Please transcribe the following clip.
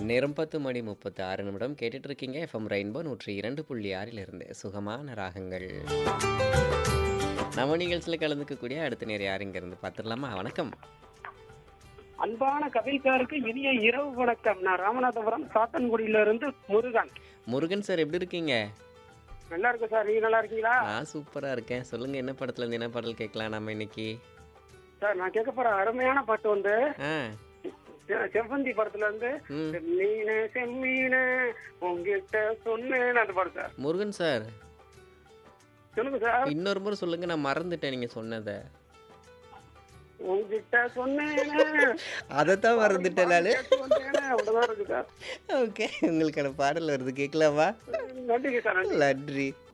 நேரம் பத்து மணி முப்பத்தி ஆறு நிமிடம் கேட்டுட்டு இருக்கீங்க எஃப்எம் ரெயின்போ நூற்றி இரண்டு புள்ளி ஆறிலிருந்து சுகமான ராகங்கள் நம்ம நிகழ்ச்சியில் கலந்துக்கக்கூடிய அடுத்த நேரம் யார் இருந்து பார்த்துடலாமா வணக்கம் அன்பான கவிழ்காருக்கு இனிய இரவு வணக்கம் நான் ராமநாதபுரம் சாத்தன்குடியில இருந்து முருகன் முருகன் சார் எப்படி இருக்கீங்க நல்லா இருக்கு சார் நீங்க நல்லா இருக்கீங்களா நான் சூப்பராக இருக்கேன் சொல்லுங்க என்ன படத்துல இருந்து என்ன பாடல் கேட்கலாம் நம்ம இன்னைக்கு சார் நான் கேட்க போற அருமையான பாட்டு வந்து ஆ செ- செவ்வந்தி படத்துல இருந்து ம் செம்மீன செம்மீன உங்ககிட்ட சொன்னேன் அந்த பாட்டு சார் முருகன் சார் சொல்லுங்க சார் இன்னொரு முறை சொல்லுங்க நான் மறந்துட்டேன் நீங்க சொன்னதை உங்ககிட்ட சொன்னேன் அதைத்தான் மறந்துட்டேன் நான் சொன்னேன் அவ்வளவுதான் இருக்கு சார் ஓகே உங்களுக்கான பாடல் வருது கேட்கலாமா நன்றிங்க சார் நன்றி நன்றி